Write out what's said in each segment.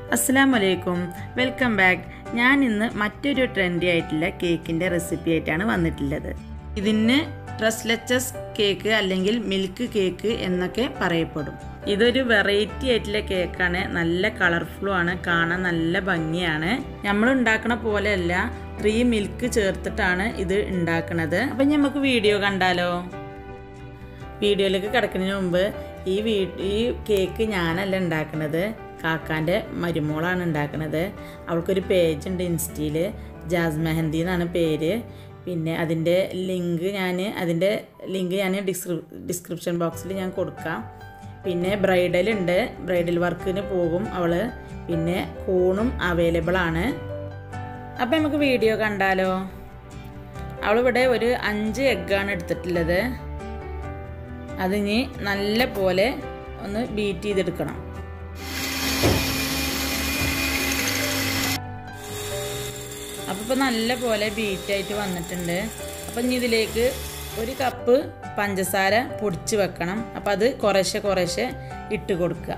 അസ്സാം വലൈക്കും welcome back ഞാൻ ഇന്ന് മറ്റൊരു ട്രെൻഡി ആയിട്ടുള്ള കേക്കിൻ്റെ റെസിപ്പി ആയിട്ടാണ് വന്നിട്ടുള്ളത് ഇതിന് ട്രസ്ലെച്ചസ് കേക്ക് അല്ലെങ്കിൽ മിൽക്ക് കേക്ക് എന്നൊക്കെ പറയപ്പെടും ഇതൊരു വെറൈറ്റി ആയിട്ടുള്ള കേക്കാണ് നല്ല കളർഫുള്ളും ആണ് കാണാൻ നല്ല ഭംഗിയാണ് നമ്മൾ ഉണ്ടാക്കണ പോലെയല്ല ത്രീ മിൽക്ക് ചേർത്തിട്ടാണ് ഇത് ഉണ്ടാക്കുന്നത് അപ്പം നമുക്ക് വീഡിയോ കണ്ടാലോ വീഡിയോയിലേക്ക് കിടക്കുന്നതിന് മുമ്പ് ഈ വീ ഈ കേക്ക് ഞാനല്ല ഉണ്ടാക്കുന്നത് കാക്കാൻ്റെ മരുമോളാണ് ഉണ്ടാക്കുന്നത് അവൾക്കൊരു പേജ് ഉണ്ട് ഇൻസ്റ്റയിൽ ജാസ് മെഹന്തി എന്നാണ് പേര് പിന്നെ അതിൻ്റെ ലിങ്ക് ഞാൻ അതിൻ്റെ ലിങ്ക് ഞാൻ ഡിസ്ക്രി ഡിസ്ക്രിപ്ഷൻ ബോക്സിൽ ഞാൻ കൊടുക്കാം പിന്നെ ബ്രൈഡൽ ഉണ്ട് ബ്രൈഡൽ വർക്കിന് പോകും അവൾ പിന്നെ കൂണും അവൈലബിൾ ആണ് അപ്പം നമുക്ക് വീഡിയോ കണ്ടാലോ അവളിവിടെ ഒരു അഞ്ച് എഗ്ഗാണ് എടുത്തിട്ടുള്ളത് അതിനി നല്ല പോലെ ഒന്ന് ബീറ്റ് ചെയ്തെടുക്കണം അപ്പോൾ ഇപ്പോൾ നല്ല പോലെ ബീറ്റായിട്ട് വന്നിട്ടുണ്ട് അപ്പം ഇനി ഇതിലേക്ക് ഒരു കപ്പ് പഞ്ചസാര പൊടിച്ച് വെക്കണം അപ്പം അത് കുറേശ്ശെ കുറേശ്ശെ ഇട്ട് കൊടുക്കുക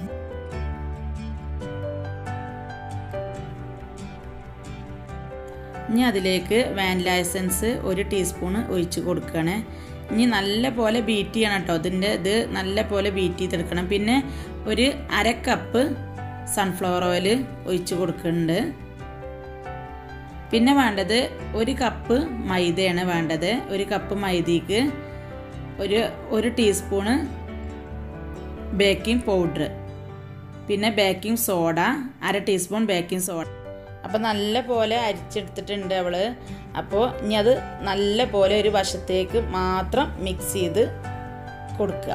ഇനി അതിലേക്ക് വാനില എസൻസ് ഒരു ടീസ്പൂണ് ഒഴിച്ച് കൊടുക്കുകയാണ് ഇനി നല്ല പോലെ ബീറ്റ് ചെയ്യണം കേട്ടോ ഇതിൻ്റെ ഇത് നല്ല പോലെ ബീറ്റ് ചെയ്തെടുക്കണം പിന്നെ ഒരു അര കപ്പ് സൺഫ്ലവർ ഓയിൽ ഒഴിച്ച് കൊടുക്കുന്നുണ്ട് പിന്നെ വേണ്ടത് ഒരു കപ്പ് മൈദയാണ് വേണ്ടത് ഒരു കപ്പ് മൈദയ്ക്ക് ഒരു ഒരു ടീസ്പൂണ് ബേക്കിംഗ് പൗഡർ പിന്നെ ബേക്കിംഗ് സോഡ അര ടീസ്പൂൺ ബേക്കിംഗ് സോഡ അപ്പോൾ നല്ല പോലെ അരിച്ചെടുത്തിട്ടുണ്ട് അവൾ അപ്പോൾ ഇനി അത് നല്ല പോലെ ഒരു വശത്തേക്ക് മാത്രം മിക്സ് ചെയ്ത് കൊടുക്കുക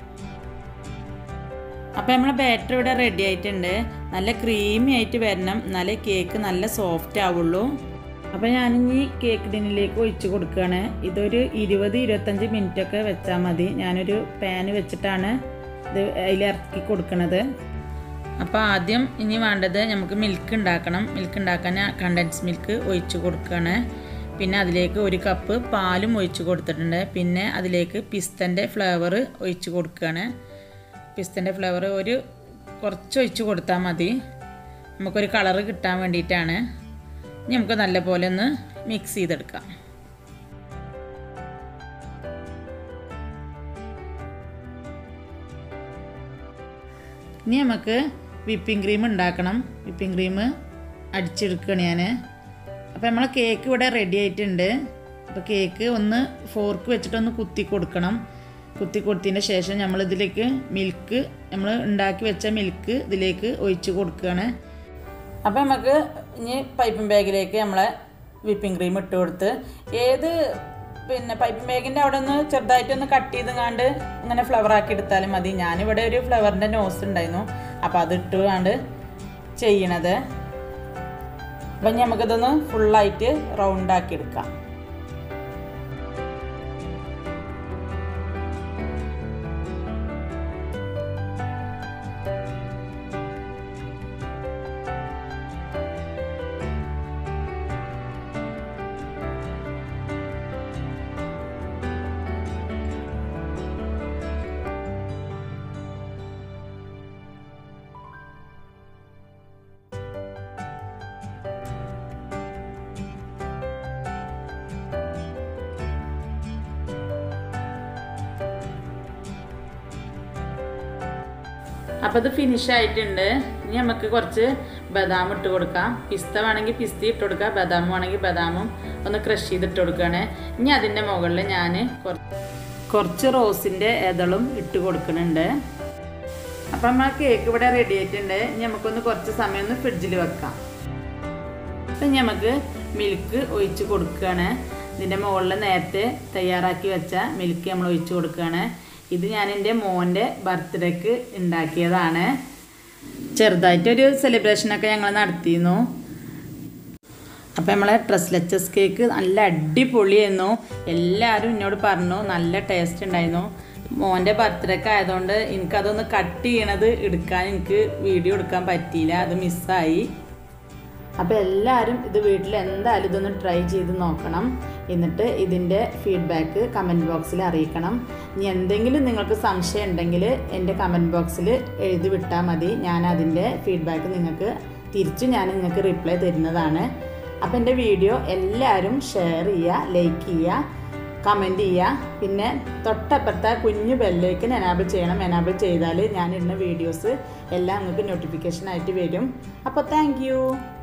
അപ്പോൾ നമ്മളെ ബാറ്റർ ഇവിടെ റെഡി ആയിട്ടുണ്ട് നല്ല ക്രീമി ആയിട്ട് വരണം എന്നാലേ കേക്ക് നല്ല സോഫ്റ്റ് ആവുള്ളൂ അപ്പോൾ ഞാനിനി കേക്ക് ടിന്നിലേക്ക് ഒഴിച്ച് കൊടുക്കുകയാണ് ഇതൊരു ഇരുപത് ഇരുപത്തഞ്ച് മിനിറ്റ് ഒക്കെ വെച്ചാൽ മതി ഞാനൊരു പാന് വെച്ചിട്ടാണ് ഇത് അതിലിറക്കി കൊടുക്കുന്നത് അപ്പോൾ ആദ്യം ഇനി വേണ്ടത് നമുക്ക് മിൽക്ക് ഉണ്ടാക്കണം മിൽക്ക് ഉണ്ടാക്കാൻ കണ്ടൻസ് മിൽക്ക് ഒഴിച്ച് കൊടുക്കുകയാണ് പിന്നെ അതിലേക്ക് ഒരു കപ്പ് പാലും ഒഴിച്ച് കൊടുത്തിട്ടുണ്ട് പിന്നെ അതിലേക്ക് പിസ്തൻ്റെ ഫ്ലേവർ ഒഴിച്ച് കൊടുക്കുകയാണ് പിസ്തൻ്റെ ഫ്ലേവർ ഒരു കുറച്ച് ഒഴിച്ച് കൊടുത്താൽ മതി നമുക്കൊരു കളറ് കിട്ടാൻ വേണ്ടിയിട്ടാണ് ഇനി നമുക്ക് നല്ലപോലെ ഒന്ന് മിക്സ് ചെയ്തെടുക്കാം ഇനി നമുക്ക് വിപ്പിംഗ് ക്രീം ഉണ്ടാക്കണം വിപ്പിംഗ് ക്രീം അടിച്ചെടുക്കുകയാണ് ഞാൻ അപ്പോൾ നമ്മളെ കേക്ക് ഇവിടെ റെഡി ആയിട്ടുണ്ട് അപ്പോൾ കേക്ക് ഒന്ന് ഫോർക്ക് വെച്ചിട്ടൊന്ന് കുത്തി കൊടുക്കണം കുത്തി കൊടുത്തതിന് ശേഷം നമ്മൾ ഇതിലേക്ക് മിൽക്ക് നമ്മൾ ഉണ്ടാക്കി വെച്ച മിൽക്ക് ഇതിലേക്ക് ഒഴിച്ച് കൊടുക്കുകയാണ് അപ്പോൾ നമുക്ക് ഇനി പൈപ്പിംഗ് ബാഗിലേക്ക് നമ്മളെ വിപ്പിംഗ് ക്രീം ഇട്ട് കൊടുത്ത് ഏത് പിന്നെ പൈപ്പിംഗ് ബാഗിൻ്റെ അവിടെ ഒന്ന് ചെറുതായിട്ടൊന്ന് കട്ട് ചെയ്തുങ്ങാണ്ട് ഇങ്ങനെ ഫ്ലവർ ആക്കി എടുത്താലും മതി ഞാനിവിടെ ഒരു ഫ്ലവറിൻ്റെ നോസ് ഉണ്ടായിരുന്നു അപ്പോൾ അത് ഇട്ടുകൊണ്ട് ചെയ്യണത് അപ്പം ഇനി നമുക്കിതൊന്ന് ഫുള്ളായിട്ട് റൗണ്ടാക്കി എടുക്കാം അപ്പോൾ ഇത് ഫിനിഷ് ആയിട്ടുണ്ട് ഇനി നമുക്ക് കുറച്ച് ബദാം ഇട്ട് കൊടുക്കാം പിസ്ത വേണമെങ്കിൽ പിസ്ത ഇട്ട് കൊടുക്കാം ബദാം വേണമെങ്കിൽ ബദാമും ഒന്ന് ക്രഷ് ചെയ്തിട്ട് കൊടുക്കുകയാണ് ഇനി അതിൻ്റെ മുകളിൽ ഞാൻ കുറച്ച് റോസിൻ്റെ ഇതളും ഇട്ട് കൊടുക്കുന്നുണ്ട് അപ്പം നമ്മൾ കേക്ക് ഇവിടെ റെഡി ആയിട്ടുണ്ട് ഇനി നമുക്കൊന്ന് കുറച്ച് സമയം ഒന്ന് ഫ്രിഡ്ജിൽ വെക്കാം അപ്പം നമുക്ക് മിൽക്ക് ഒഴിച്ച് കൊടുക്കുകയാണ് ഇതിൻ്റെ മുകളിൽ നേരത്തെ തയ്യാറാക്കി വെച്ച മിൽക്ക് നമ്മൾ ഒഴിച്ച് കൊടുക്കുകയാണ് ഇത് ഞാൻ എൻ്റെ മോൻ്റെ ബർത്ത്ഡേക്ക് ഉണ്ടാക്കിയതാണ് ചെറുതായിട്ടൊരു സെലിബ്രേഷനൊക്കെ ഞങ്ങൾ നടത്തിയിരുന്നു അപ്പോൾ നമ്മളെ ട്രസ്ലെച്ചസ് കേക്ക് നല്ല അടിപൊളിയായിരുന്നു എല്ലാവരും എന്നോട് പറഞ്ഞു നല്ല ടേസ്റ്റ് ഉണ്ടായിരുന്നു മോൻ്റെ ബർത്ത്ഡേക്ക് ആയതുകൊണ്ട് എനിക്കതൊന്ന് കട്ട് ചെയ്യണത് എടുക്കാൻ എനിക്ക് വീഡിയോ എടുക്കാൻ പറ്റിയില്ല അത് മിസ്സായി അപ്പോൾ എല്ലാവരും ഇത് വീട്ടിൽ എന്തായാലും ഇതൊന്ന് ട്രൈ ചെയ്ത് നോക്കണം എന്നിട്ട് ഇതിൻ്റെ ഫീഡ്ബാക്ക് കമൻറ്റ് ബോക്സിൽ അറിയിക്കണം ഇനി എന്തെങ്കിലും നിങ്ങൾക്ക് സംശയം ഉണ്ടെങ്കിൽ എൻ്റെ കമൻറ്റ് ബോക്സിൽ എഴുതി വിട്ടാൽ മതി ഞാൻ അതിൻ്റെ ഫീഡ്ബാക്ക് നിങ്ങൾക്ക് തിരിച്ച് ഞാൻ നിങ്ങൾക്ക് റിപ്ലൈ തരുന്നതാണ് അപ്പോൾ എൻ്റെ വീഡിയോ എല്ലാവരും ഷെയർ ചെയ്യുക ലൈക്ക് ചെയ്യുക കമൻറ്റ് ചെയ്യുക പിന്നെ തൊട്ടപ്പുറത്തെ കുഞ്ഞു ബെല്ലേക്ക് എനാബിൾ ചെയ്യണം എനാബിൾ ചെയ്താൽ ഞാൻ ഇടുന്ന വീഡിയോസ് എല്ലാം നിങ്ങൾക്ക് നോട്ടിഫിക്കേഷൻ ആയിട്ട് വരും അപ്പോൾ താങ്ക്